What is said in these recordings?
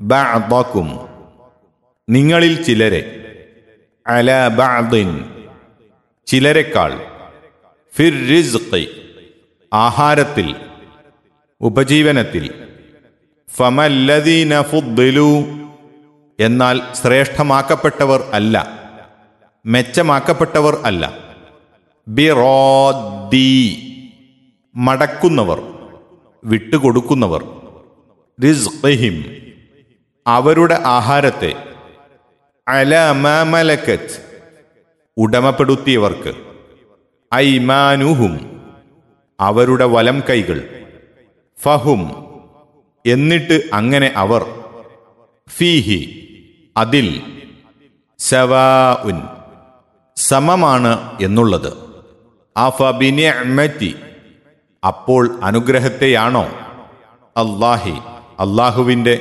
ബഅദക്കും നിങ്ങളിൽ ചിലരെ അല ബഅദിൻ ചിലരെക്കാൾ ഫിർ റിസ്ഖി ആഹാരത്തിൽ ഉപജീവനത്തിൽ ഫമല്ലദീന ഫുദ്ദിലു എന്നാൽ ശ്രേഷ്ഠമാക്കപ്പെട്ടവർ അല്ല മെച്ചമാക്കപ്പെട്ടവർ അല്ല ബിറോദ്ദി മടക്കുന്നവർ വിട്ടുകൊടുക്കുന്നവർ റിസ്ഖിഹിം അവരുടെ ആഹാരത്തെ അല മലക്കത്ത് ഉടമപ്പെടുത്തിയവർക്ക് ഐമാനുഹും അവരുടെ വലം കൈകൾ ഫഹും എന്നിട്ട് അങ്ങനെ അവർ ഫീഹി അതിൽ സവാഉൻ സമമാണ് എന്നുള്ളത് അഫബിനിഅമതി അപ്പോൾ അനുഗ്രഹത്തെയാണോ അല്ലാഹി അള്ളാഹുവിൻ്റെ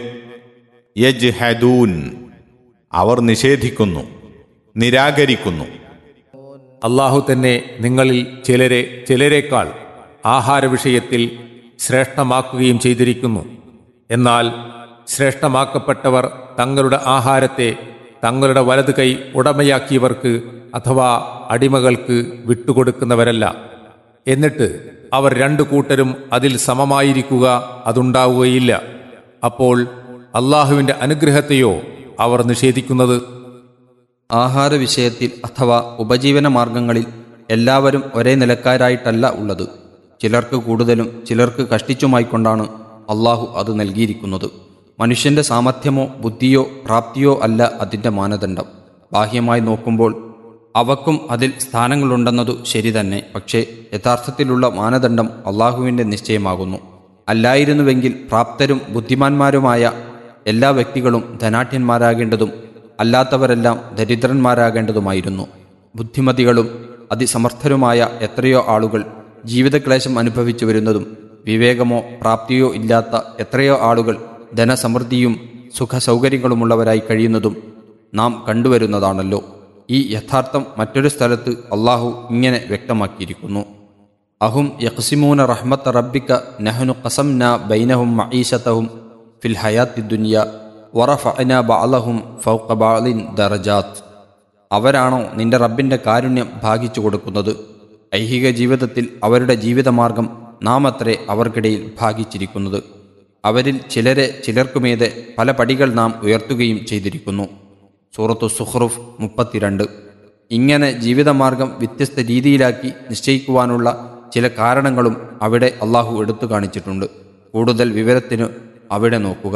യജ്ഹദൂൻ അവർ നിഷേധിക്കുന്നു നിരാകരിക്കുന്നു അള്ളാഹു തന്നെ നിങ്ങളിൽ ചിലരെ ചിലരേക്കാൾ ആഹാര വിഷയത്തിൽ ശ്രേഷ്ഠമാക്കുകയും ചെയ്തിരിക്കുന്നു എന്നാൽ ശ്രേഷ്ഠമാക്കപ്പെട്ടവർ തങ്ങളുടെ ആഹാരത്തെ തങ്ങളുടെ വലത് കൈ ഉടമയാക്കിയവർക്ക് അഥവാ അടിമകൾക്ക് വിട്ടുകൊടുക്കുന്നവരല്ല എന്നിട്ട് അവർ രണ്ടു കൂട്ടരും അതിൽ സമമായിരിക്കുക അതുണ്ടാവുകയില്ല അപ്പോൾ അള്ളാഹുവിൻ്റെ അനുഗ്രഹത്തെയോ അവർ നിഷേധിക്കുന്നത് ആഹാര വിഷയത്തിൽ അഥവാ ഉപജീവന മാർഗങ്ങളിൽ എല്ലാവരും ഒരേ നിലക്കാരായിട്ടല്ല ഉള്ളത് ചിലർക്ക് കൂടുതലും ചിലർക്ക് കഷ്ടിച്ചുമായിക്കൊണ്ടാണ് അള്ളാഹു അത് നൽകിയിരിക്കുന്നത് മനുഷ്യന്റെ സാമർഥ്യമോ ബുദ്ധിയോ പ്രാപ്തിയോ അല്ല അതിൻ്റെ മാനദണ്ഡം ബാഹ്യമായി നോക്കുമ്പോൾ അവക്കും അതിൽ സ്ഥാനങ്ങളുണ്ടെന്നതു ശരി തന്നെ പക്ഷേ യഥാർത്ഥത്തിലുള്ള മാനദണ്ഡം അള്ളാഹുവിൻ്റെ നിശ്ചയമാകുന്നു അല്ലായിരുന്നുവെങ്കിൽ പ്രാപ്തരും ബുദ്ധിമാന്മാരുമായ എല്ലാ വ്യക്തികളും ധനാഠ്യന്മാരാകേണ്ടതും അല്ലാത്തവരെല്ലാം ദരിദ്രന്മാരാകേണ്ടതുമായിരുന്നു ബുദ്ധിമതികളും അതിസമർത്ഥരുമായ എത്രയോ ആളുകൾ ജീവിതക്ലേശം അനുഭവിച്ചു വരുന്നതും വിവേകമോ പ്രാപ്തിയോ ഇല്ലാത്ത എത്രയോ ആളുകൾ ധനസമൃദ്ധിയും സുഖസൗകര്യങ്ങളുമുള്ളവരായി കഴിയുന്നതും നാം കണ്ടുവരുന്നതാണല്ലോ ഈ യഥാർത്ഥം മറ്റൊരു സ്ഥലത്ത് അള്ളാഹു ഇങ്ങനെ വ്യക്തമാക്കിയിരിക്കുന്നു അഹും യഖ്സിമൂന റഹ്മത്ത് റബ്ബിക്ക നഹനു ഖസംന ബൈനഹും മഈശതഹും ഫിൽ ഹയാത്തി ദുനിയ വറഫഅന ബഅലഹും ഫൗഖ ബഅലിൻ ദറജാത്ത് അവരാണോ നിന്റെ റബ്ബിന്റെ കാരുണ്യം ഭാഗിച്ചു കൊടുക്കുന്നത് ഐഹിക ജീവിതത്തിൽ അവരുടെ ജീവിതമാർഗം നാം അത്രേ അവർക്കിടയിൽ ഭാഗിച്ചിരിക്കുന്നത് അവരിൽ ചിലരെ ചിലർക്കുമീതെ പല പടികൾ നാം ഉയർത്തുകയും ചെയ്തിരിക്കുന്നു സൂറത്തു സുഹ്റുഫ് മുപ്പത്തിരണ്ട് ഇങ്ങനെ ജീവിതമാർഗം വ്യത്യസ്ത രീതിയിലാക്കി നിശ്ചയിക്കുവാനുള്ള ചില കാരണങ്ങളും അവിടെ അള്ളാഹു എടുത്തു കാണിച്ചിട്ടുണ്ട് കൂടുതൽ വിവരത്തിന് അവിടെ നോക്കുക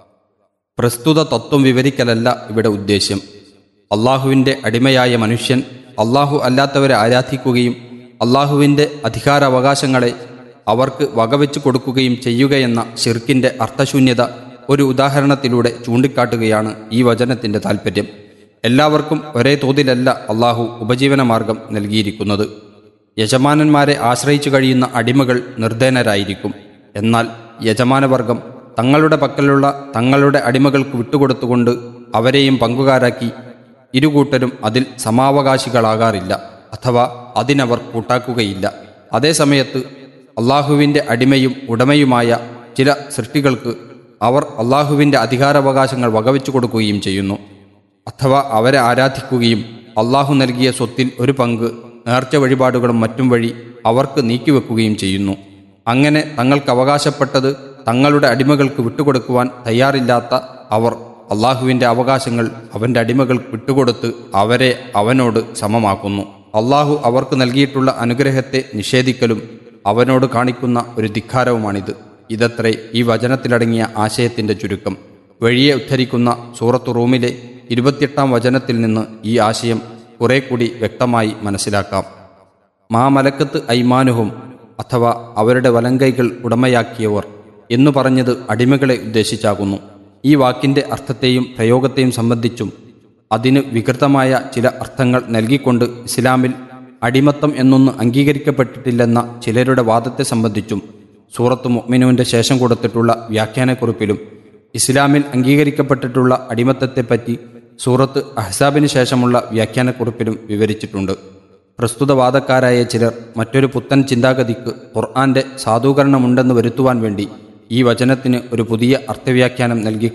പ്രസ്തുത തത്വം വിവരിക്കലല്ല ഇവിടെ ഉദ്ദേശ്യം അള്ളാഹുവിൻ്റെ അടിമയായ മനുഷ്യൻ അള്ളാഹു അല്ലാത്തവരെ ആരാധിക്കുകയും അള്ളാഹുവിൻ്റെ അധികാരാവകാശങ്ങളെ അവർക്ക് വകവെച്ചു കൊടുക്കുകയും ചെയ്യുകയെന്ന ഷിർക്കിൻ്റെ അർത്ഥശൂന്യത ഒരു ഉദാഹരണത്തിലൂടെ ചൂണ്ടിക്കാട്ടുകയാണ് ഈ വചനത്തിൻ്റെ താൽപ്പര്യം എല്ലാവർക്കും ഒരേ തോതിലല്ല അള്ളാഹു ഉപജീവനമാർഗം നൽകിയിരിക്കുന്നത് യജമാനന്മാരെ ആശ്രയിച്ചു കഴിയുന്ന അടിമകൾ നിർധനരായിരിക്കും എന്നാൽ യജമാനവർഗം തങ്ങളുടെ പക്കലുള്ള തങ്ങളുടെ അടിമകൾക്ക് വിട്ടുകൊടുത്തുകൊണ്ട് അവരെയും പങ്കുകാരാക്കി ഇരുകൂട്ടരും അതിൽ സമാവകാശികളാകാറില്ല അഥവാ അതിനവർ കൂട്ടാക്കുകയില്ല അതേസമയത്ത് അള്ളാഹുവിൻ്റെ അടിമയും ഉടമയുമായ ചില സൃഷ്ടികൾക്ക് അവർ അള്ളാഹുവിൻ്റെ അധികാരാവകാശങ്ങൾ വകവെച്ചു കൊടുക്കുകയും ചെയ്യുന്നു അഥവാ അവരെ ആരാധിക്കുകയും അള്ളാഹു നൽകിയ സ്വത്തിൽ ഒരു പങ്ക് നേർച്ച വഴിപാടുകളും മറ്റും വഴി അവർക്ക് നീക്കിവെക്കുകയും ചെയ്യുന്നു അങ്ങനെ തങ്ങൾക്ക് അവകാശപ്പെട്ടത് തങ്ങളുടെ അടിമകൾക്ക് വിട്ടുകൊടുക്കുവാൻ തയ്യാറില്ലാത്ത അവർ അള്ളാഹുവിൻ്റെ അവകാശങ്ങൾ അവൻ്റെ അടിമകൾക്ക് വിട്ടുകൊടുത്ത് അവരെ അവനോട് സമമാക്കുന്നു അള്ളാഹു അവർക്ക് നൽകിയിട്ടുള്ള അനുഗ്രഹത്തെ നിഷേധിക്കലും അവനോട് കാണിക്കുന്ന ഒരു ധിക്കാരവുമാണിത് ഇതത്രേ ഈ വചനത്തിലടങ്ങിയ ആശയത്തിൻ്റെ ചുരുക്കം വഴിയെ ഉദ്ധരിക്കുന്ന സൂറത്ത് റൂമിലെ ഇരുപത്തിയെട്ടാം വചനത്തിൽ നിന്ന് ഈ ആശയം കുറെ കൂടി വ്യക്തമായി മനസ്സിലാക്കാം മാ മലക്കത്ത് ഐമാനുഹും അഥവാ അവരുടെ വലങ്കൈകൾ ഉടമയാക്കിയവർ എന്നു പറഞ്ഞത് അടിമകളെ ഉദ്ദേശിച്ചാകുന്നു ഈ വാക്കിൻ്റെ അർത്ഥത്തെയും പ്രയോഗത്തെയും സംബന്ധിച്ചും അതിന് വികൃതമായ ചില അർത്ഥങ്ങൾ നൽകിക്കൊണ്ട് ഇസ്ലാമിൽ അടിമത്തം എന്നൊന്ന് അംഗീകരിക്കപ്പെട്ടിട്ടില്ലെന്ന ചിലരുടെ വാദത്തെ സംബന്ധിച്ചും സൂറത്ത് മുഅ്മിനൂന്റെ ശേഷം കൊടുത്തിട്ടുള്ള വ്യാഖ്യാനക്കുറിപ്പിലും ഇസ്ലാമിൽ അംഗീകരിക്കപ്പെട്ടിട്ടുള്ള അടിമത്തത്തെപ്പറ്റി സൂറത്ത് അഹ്സാബിന് ശേഷമുള്ള വ്യാഖ്യാനക്കുറിപ്പിലും വിവരിച്ചിട്ടുണ്ട് പ്രസ്തുത വാദക്കാരായ ചിലർ മറ്റൊരു പുത്തൻ ചിന്താഗതിക്ക് ഖുർആന്റെ സാധൂകരണമുണ്ടെന്ന് വരുത്തുവാൻ വേണ്ടി ഈ വചനത്തിന് ഒരു പുതിയ അർത്ഥവ്യാഖ്യാനം നൽകി